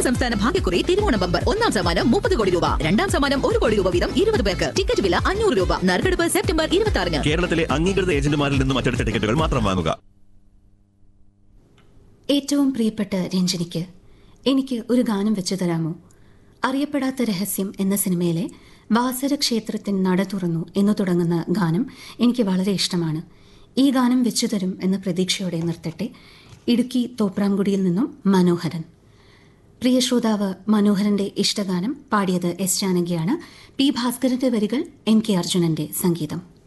സംസ്ഥാന ഭാഗ്യക്കുറി തിരുവോണം ബമ്പർ ഒന്നാം സമ്മാനം മുപ്പത് കോടി രൂപ രണ്ടാം സമ്മാനം ഒരു കോടി രൂപ വീതം ഇരുപത് പേർക്ക് ടിക്കറ്റ് വില അഞ്ഞൂറ് രൂപ നറുക്കെടുപ്പ് സെപ്റ്റംബർ ഇരുപത്തി ആറിന് കേരളത്തിലെ അംഗീകൃത ഏജന്റുമാരിൽ നിന്നും അച്ചടിച്ച ടിക്കറ്റുകൾ മാത്രം വാങ്ങുക ഏറ്റവും പ്രിയപ്പെട്ട രഞ്ജനിക്ക് എനിക്ക് ഒരു ഗാനം വെച്ചു തരാമോ അറിയപ്പെടാത്ത രഹസ്യം എന്ന സിനിമയിലെ വാസര ക്ഷേത്രത്തിൻ നട തുറന്നു എന്നു തുടങ്ങുന്ന ഗാനം എനിക്ക് വളരെ ഇഷ്ടമാണ് ഈ ഗാനം വെച്ചു തരും എന്ന പ്രതീക്ഷയോടെ നിർത്തട്ടെ ഇടുക്കി തോപ്രാംകുടിയിൽ നിന്നും മനോഹരൻ പ്രിയ ശ്രോതാവ് മനോഹരന്റെ ഇഷ്ടഗാനം പാടിയത് എസ് ജാനകിയാണ് പി ഭാസ്കരന്റെ വരികൾ എൻ കെ അർജുനന്റെ സംഗീതം